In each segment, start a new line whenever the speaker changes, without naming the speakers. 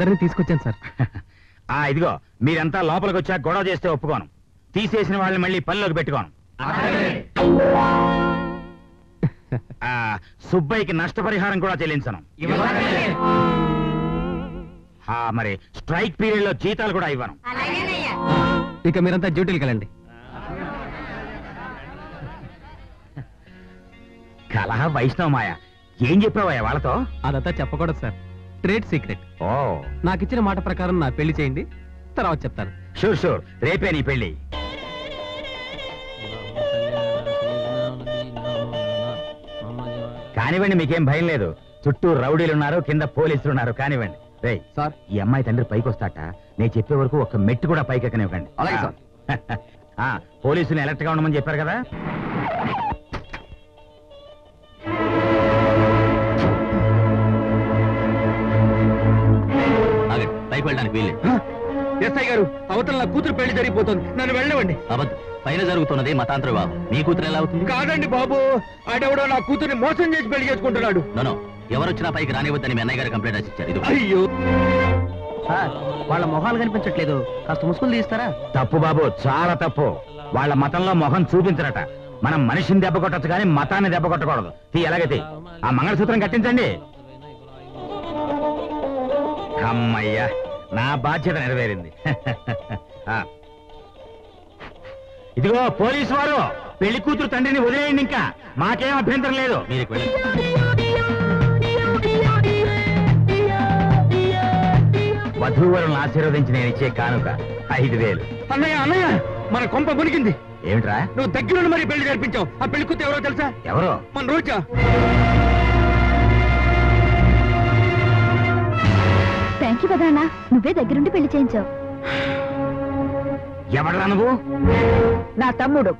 అందరినీ తీసుకొచ్చాను సార్
ఆ ఇదిగో మీరంతా లోపలికి వచ్చా గొడవ చేస్తే ఒప్పుకోను తీసేసిన వాళ్ళని మళ్ళీ పనిలోకి పెట్టుకోను ఆ, సుబ్బయ్యకి నష్టపరిహారం కూడా చెల్లించను ఆ, మరి స్ట్రైక్ పీరియడ్ లో జీతాలు కూడా ఇవ్వను
ఇక మీరంతా డ్యూటీలకు వెళ్ళండి
కలహ వైష్ణవ మాయ ఏం చెప్పావయ్యా వాళ్ళతో
అదంతా చెప్పకూడదు సార్ ట్రేడ్ సీక్రెట్
ఓ
నాకు ఇచ్చిన మాట ప్రకారం నా పెళ్లి చేయండి తర్వాత చెప్తాను
షూర్ షూర్ రేపే నీ పెళ్లి కానివ్వండి మీకేం భయం లేదు చుట్టూ రౌడీలు ఉన్నారు కింద పోలీసులు ఉన్నారు కానివ్వండి రే
సార్
ఈ అమ్మాయి తండ్రి పైకి వస్తాట నేను చెప్పే వరకు ఒక్క మెట్టు కూడా పైకి ఎక్కనివ్వకండి
అలాగే సార్.
ఆ, పోలీసులు అలర్ట్ గా ఉండమని చెప్పారు కదా
పైకి వెళ్ళడానికి వీలే
ఎస్ఐ గారు అవతల నా కూతురు పెళ్లి జరిగిపోతుంది నన్ను వెళ్ళవండి
అబద్ధం పైన జరుగుతున్నది మతాంతర వివాహం మీ కూతురు ఎలా అవుతుంది
కాదండి బాబు ఆడెవడో నా కూతుర్ని మోసం చేసి పెళ్లి చేసుకుంటున్నాడు
నో ఎవరొచ్చినా పైకి రానివద్దని మీ అన్నయ్య గారు కంప్లైంట్ రాసి ఇచ్చారు ఇది
అయ్యో
వాళ్ళ మొహాలు కనిపించట్లేదు కాస్త ముసుగులు తీస్తారా
తప్పు బాబు చాలా తప్పు వాళ్ళ మతంలో మొహం చూపించరట మనం మనిషిని దెబ్బ కొట్టచ్చు కానీ మతాన్ని దెబ్బ కొట్టకూడదు తీ ఎలాగైతే ఆ మంగళసూత్రం కట్టించండి అమ్మయ్యా నా బాధ్యత నెరవేరింది ఆ. ఇదిగో పోలీసు వారు పెళ్లి కూతురు తండ్రిని వదిలేయండి ఇంకా మాకేం అభ్యంతరం లేదు
మీరు ఇక వెళ్ళండి
వధూవరులను ఆశీర్వదించి నేను ఇచ్చే కానుక ఐదు వేలు
అన్నయ్య అన్నయ్య మన కొంప మునిగింది
ఏమిట్రా
నువ్వు దగ్గరుండి మరి పెళ్లి జరిపించావు ఆ పెళ్లి కూతురు ఎవరో తెలుసా
ఎవరు
మన రోజా
థ్యాంక్ యూ పెదనాన్న నువ్వే దగ్గరుండి పెళ్లి చేయించావు
ఎవడరా నువ్వు
నా తమ్ముడు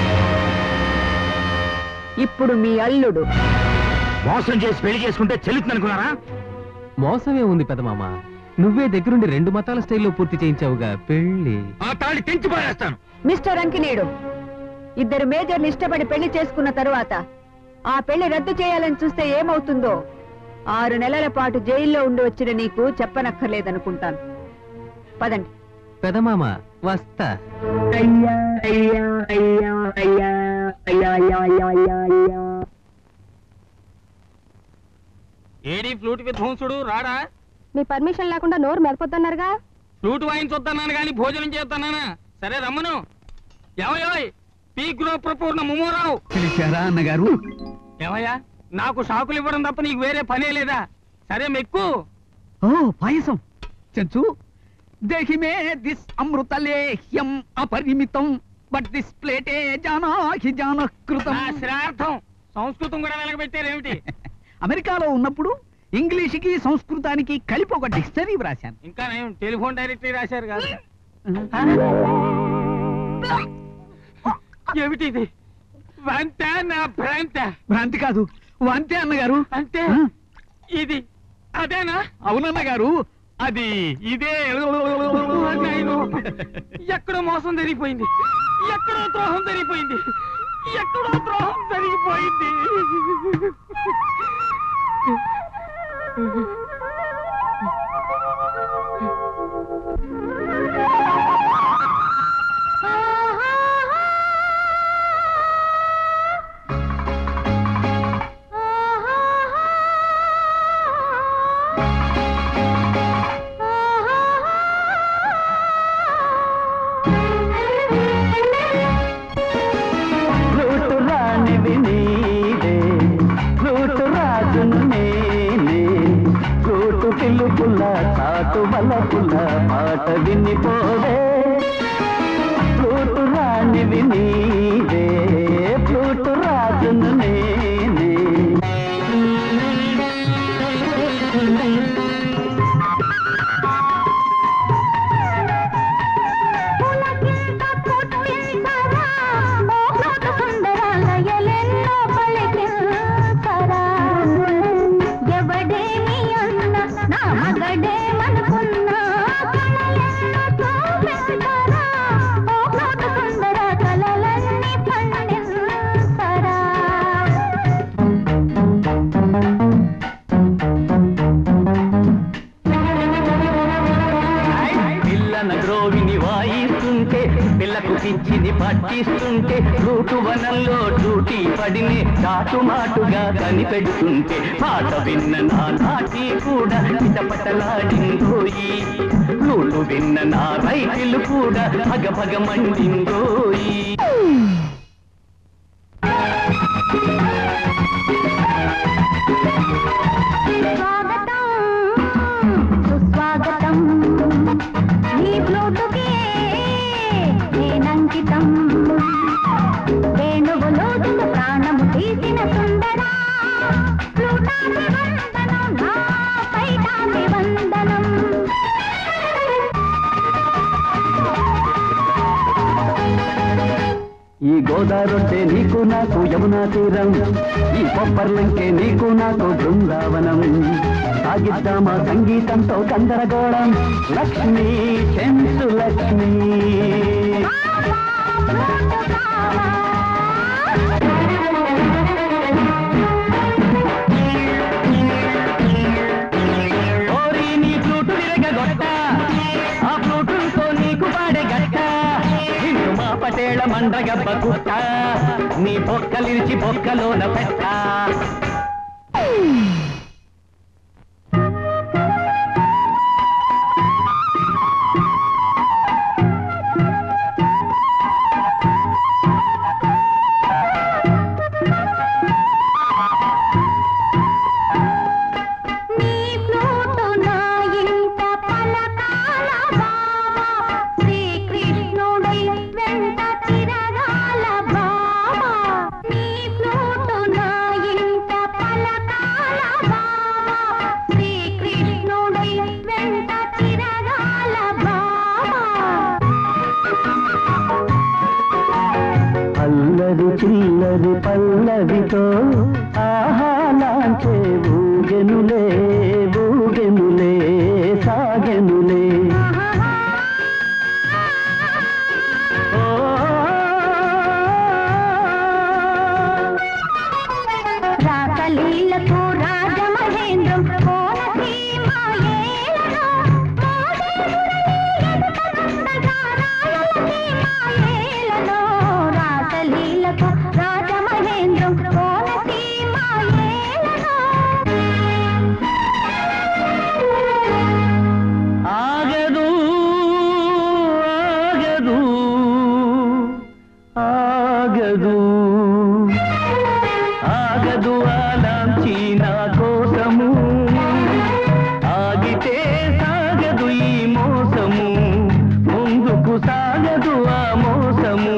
ఇప్పుడు మీ అల్లుడు
మోసం చేసి పెళ్లి చేసుకుంటే చెల్లుతుంది అనుకున్నారా
మోసమే ఉంది పెదమామ నువ్వే దగ్గరుండి రెండు మతాల స్టైల్లో పూర్తి చేయించావుగా పెళ్లి
ఆ తాళి తెంచి పారేస్తాను
మిస్టర్ అంకినీడు ఇద్దరు మేజర్ని ఇష్టపడి పెళ్లి చేసుకున్న తరువాత ఆ పెళ్లి రద్దు చేయాలని చూస్తే ఏమవుతుందో ఆరు నెలల పాటు జైల్లో ఉండి వచ్చిన నీకు చెప్పనక్కర్లేదనుకుంటాను పదండి
పెదమామ వస్తా
ఏడి ఫ్లూట్ విధ్వంసుడు రాడా
మీ పర్మిషన్ లేకుండా నోరు మెదపొద్దన్నారుగా
ఫ్లూట్ వాయించొద్దన్నాను కానీ భోజనం చేస్తున్నానా సరే రమ్మను ఏమయ్యోయ్ పీ గృహ ప్రపూర్ణ ముమ్మరావు
పిలిచారా అన్నగారు
ఏమయ్యా నాకు షాకులు ఇవ్వడం తప్ప నీకు వేరే పనే లేదా సరే మెక్కు
ఓ పాయసం చెంచు దేహిమే దిస్ అమృతలేహ్యం అపరిమితం బట్ దిస్ ప్లేటే జానాహి జానకృతం
నా శ్రార్థం సంస్కృతం కూడా వెలగబెట్టారేమిటి
అమెరికాలో ఉన్నప్పుడు ఇంగ్లీష్కి సంస్కృతానికి కలిపి ఒక డిక్షనరీ వ్రాశాను
ఇంకా నేను టెలిఫోన్ డైరెక్టరీ రాశారు కాదు ఏమిటి ఇది వంత నా భ్రాంత
భ్రాంతి కాదు అంతే అన్నగారు
అంటే
ఆ,
ఇది అదేనా
అవునన్నగారు అది ఇదే
నాయనో, ఎక్కడో మోసం జరిగిపోయింది ఎక్కడో ద్రోహం జరిగిపోయింది ఎక్కడో ద్రోహం జరిగిపోయింది
ఫ్లూటు రాణివి నీవే ఫ్లూటు రాజును నేనే ఫ్లూటు పిలుపుల చాటు బలపుల పాట వినిపోవే ఫ్లూటు రాణివి నీవే ఫ్లూటు రాజును నేనే
ఎవడేమి అన్న నా మగడేమనుకున్నా కలలెన్నో చూపెడతారా ఓ కోట సుందర కలలన్నీ పండ
పట్టిస్తుంటే రూటు వనంలో డ్యూటీ పడినే చాటుమాటుగా కనిపెడుతుంటే పాట విన్న నా నాటి కూడా చిటపటలాడిందోయి లూటు విన్న నా రైతులు కూడా భగ భగ మండిందోయి
స్వాగతం సుస్వాగతం నీ బ్లూటుకే నేనంకితం వేణువులోతులు ప్రాణము తీసిన సుందరా ప్లూటాకి వందనం నా పైటాకి వందనం
ఈ గోదావరి నీకు నాకు యమునా తీరం ఈ కొబ్బర్లంకే నీకు నాకు బృందావనం సాగిద్దామా సంగీతంతో గందరగోళం లక్ష్మి చెంచు లక్ష్మి ఓరి నీ ఫ్లూటు విరగగొట్ట ఆ ఫ్లూటుతో నీకు పాడే గట్ట నిన్ను మా పటేళ మండ్రగబ్బ కుట్ట నీ బొక్కలిరిచి బొక్కలోన పెట్ట
నీ ఫ్లూటు నా ఇంట పలకాల బావ శ్రీకృష్ణుడై వెంట తిరగాల బావ నీ ఫ్లూటు నా ఇంట పలకాల బావ శ్రీకృష్ణుడై వెంట తిరగాల బావ
అల్లరి చిల్లరి పల్లవితో ఆహాలాంచే ఊగెనులే ఊగెనులే సాగెనులే ఓ
రాసలీలకు రాజమహేంద్రం కోనసీమ ఏలనో ఏలనో రాసలీలకు రాజమహేంద్రం కోనసీమ ఏలనో
ఆగదు ఆగదు ఆగదు ఆగదు ఆలాంచి నా కోసము ఆగితే సాగదు ఈ మోసము ముందుకు సాగదు ఆ మోసము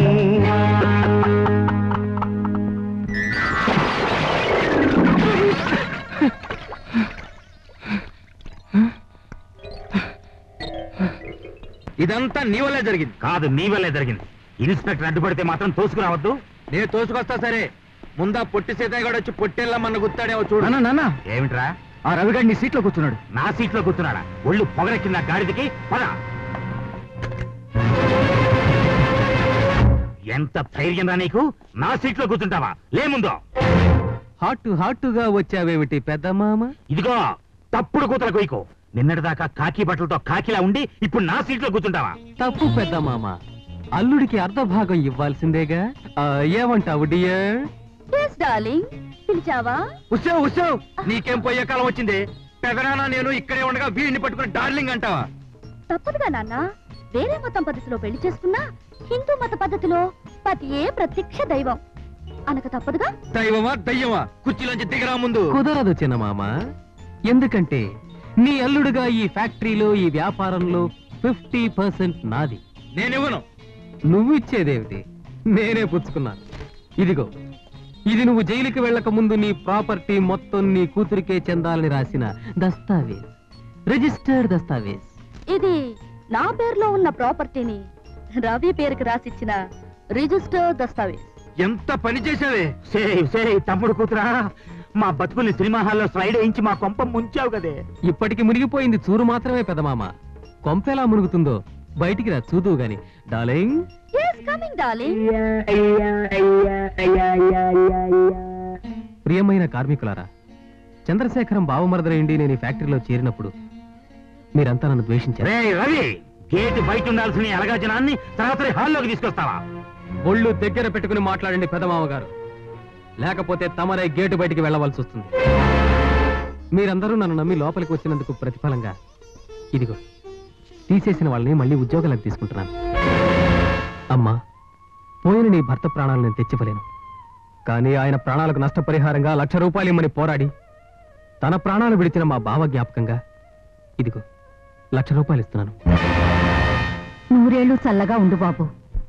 ఇదంతా నీ వల్లే జరిగింది
కాదు నీ వల్లే జరిగింది ఇన్స్పెక్టర్ అడ్డుపడితే మాత్రం తోసుకురావద్దు
నేను తోసుకొస్తా సరే ముందా పొట్టి సీతయ్య గడు వచ్చి పొట్టెళ్ళమన్న గుర్తాడేమో చూడు
నాన్న నాన్న
ఏమిట్రా
ఆ రవిగాడి నీ సీట్లో కూర్చున్నాడు
నా సీట్లో కూర్చున్నాడా ఒళ్ళు పొగరెక్కింది నా గాడిదకి పద ఎంత ధైర్యం రా నీకు నా సీట్లో కూర్చుంటావా లేముందో
హాట్ హాటుగా వచ్చావేమిటి పెద్ద మామ
ఇదిగో తప్పుడు కూతల కొయ్యకు నిన్నటిదాకా కాకి బట్టలతో కాకిలా ఉండి ఇప్పుడు నా సీట్లో కూర్చుంటావా
తప్పు పెద్ద మామ అల్లుడికి అర్ధ భాగం ఇవ్వాల్సిందేగా ఆ, ఏమంటావు డియర్
ఎస్ డార్లింగ్ పిలిచావా
ఉత్సవ్ ఉత్సవ్ నీకేం పోయే కాలం వచ్చింది పెదనాన్న నేను ఇక్కడే ఉండగా వీడిని పట్టుకుని డార్లింగ్ అంటావా
తప్పదుగా నాన్న వేరే మతం పద్ధతిలో పెళ్లి చేసుకున్నా హిందూ మత పద్ధతిలో పతియే ప్రత్యక్ష దైవం అనక తప్పదుగా
దైవమా దయ్యమా కుర్చీలోంచి దిగరా ముందు కుదరదు చిన్న మామ ఎందుకంటే నీ అల్లుడుగా ఈ ఫ్యాక్టరీలో ఈ వ్యాపారంలో ఫిఫ్టీ పర్సెంట్ నాది నేనివ్వను నువ్వు ఇచ్చేదేమిటి నేనే పుచ్చుకున్నాను ఇదిగో ఇది నువ్వు జైలుకి వెళ్ళక ముందు నీ ప్రాపర్టీ మొత్తం నీ కూతురికే చెందాలని రాసిన దస్తావేజ్ రిజిస్టర్డ్ దస్తావేజ్
ఇది నా పేరులో ఉన్న ప్రాపర్టీని రవి పేరుకి రాసిచ్చిన రిజిస్టర్ దస్తావేజ్
ఎంత పని చేసావే
సేయ్ సేయ్ తమ్ముడు కూతురా మా బతుకుల్ని సినిమా హాల్లో స్లైడ్ వేయించి మా కొంప ముంచావు కదే
ఇప్పటికి మునిగిపోయింది చూరు మాత్రమే పెదమామ కొంపెలా మునుగుతుందో బయటికి రా చూదువు గాని డార్లింగ్
ఎస్ కమింగ్ డార్లింగ్
ప్రియమైన కార్మికులారా చంద్రశేఖరం బావమరదరైండి నేను ఈ ఫ్యాక్టరీలో చేరినప్పుడు మీరంతా నన్ను ద్వేషించారు
రే రవి గేట్ బయట ఉండాల్సిన ఎలగా జనాన్ని తర్వాత హాల్లోకి తీసుకొస్తావా
ఒళ్ళు దగ్గర పెట్టుకుని మాట్లాడండి పెదమామ గారు లేకపోతే తమరే గేటు బయటికి వెళ్ళవలసి వస్తుంది మీరందరూ నన్ను నమ్మి లోపలికి వచ్చినందుకు ప్రతిఫలంగా ఇదిగో తీసేసిన వాళ్ళని మళ్ళీ ఉద్యోగాలకు తీసుకుంటున్నాను అమ్మా పోయిన నీ భర్త ప్రాణాలు నేను తెచ్చివ్వలేను కానీ ఆయన ప్రాణాలకు నష్టపరిహారంగా లక్ష రూపాయలు ఇమ్మని పోరాడి తన ప్రాణాలు విడిచిన మా బావ జ్ఞాపకంగా ఇదిగో లక్ష రూపాయలు ఇస్తున్నాను
నూరేళ్లు చల్లగా ఉండు బాబు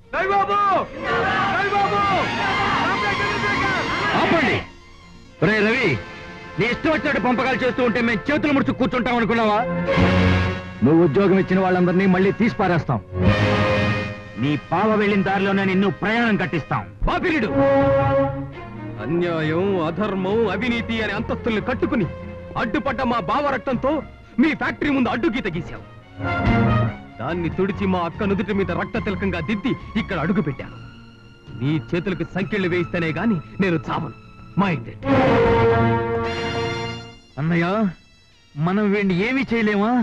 ఆపండి రే రవి నీ ఇష్టం వచ్చినట్టు పంపకాలు చేస్తూ ఉంటే మేము చేతులు ముడుచు కూర్చుంటాం అనుకున్నావా నువ్వు ఉద్యోగం ఇచ్చిన వాళ్ళందరినీ మళ్ళీ తీసి పారేస్తాం నీ పావ వెళ్ళిన దారిలోనే నిన్ను ప్రయాణం కట్టిస్తాం
బాపిరిడు అన్యాయం అధర్మం అవినీతి అనే అంతస్తుల్ని కట్టుకుని అడ్డుపడ్డ మా బావ రక్తంతో మీ ఫ్యాక్టరీ ముందు అడ్డుగీత గీశావు దాన్ని తుడిచి మా అక్క నుదుటి మీద రక్త తిలకంగా దిద్ది ఇక్కడ అడుగు పెట్టాను నీ చేతులకు సంఖ్యలు వేయిస్తేనే గాని నేను చావను మైండెడ్
అన్నయ్య మనం వీడిని ఏమీ చేయలేమా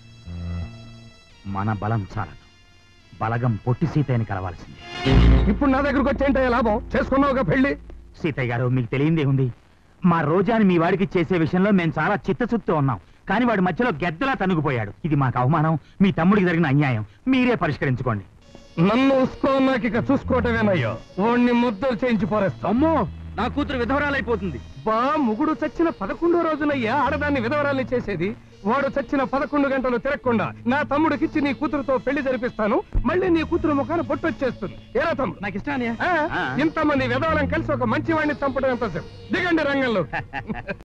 మన బలం చాలదు బలగం పొట్టి సీతయ్యని కలవాల్సింది
ఇప్పుడు నా దగ్గరకు వచ్చేంటే లాభం చేసుకున్నావుగా పెళ్లి
సీతయ్య గారు మీకు తెలియందే ఉంది మా రోజాని మీ వాడికి చేసే విషయంలో మేము చాలా చిత్తశుద్ధితో ఉన్నాం కానీ వాడి మధ్యలో గెద్దలా తనుగుపోయాడు ఇది మాకు అవమానం మీ తమ్ముడికి జరిగిన అన్యాయం మీరే పరిష్కరించుకోండి
నన్ను ఉసుకోన్నాక ఇక చూసుకోవటమేనయ్యో వాణ్ణి ముద్దలు చేయించి పోరేస్తాం
అమ్మో నా కూతురు విధవరాలైపోతుంది
బా ముగుడు చచ్చిన పదకొండో రోజునయ్యా ఆడదాన్ని విధవరాల్ని చేసేది వాడు చచ్చిన పదకొండు గంటలు తిరగకుండా నా తమ్ముడికిచ్చి నీ కూతురుతో పెళ్లి జరిపిస్తాను మళ్ళీ నీ కూతురు ముఖాన పొట్టొచ్చేస్తుంది ఏరా తమ్ముడు నాకు ఇష్టాన్ని ఇంతమంది విధవరం కలిసి ఒక మంచి వాడిని చంపడం ఎంతసేపు దిగండి రంగంలో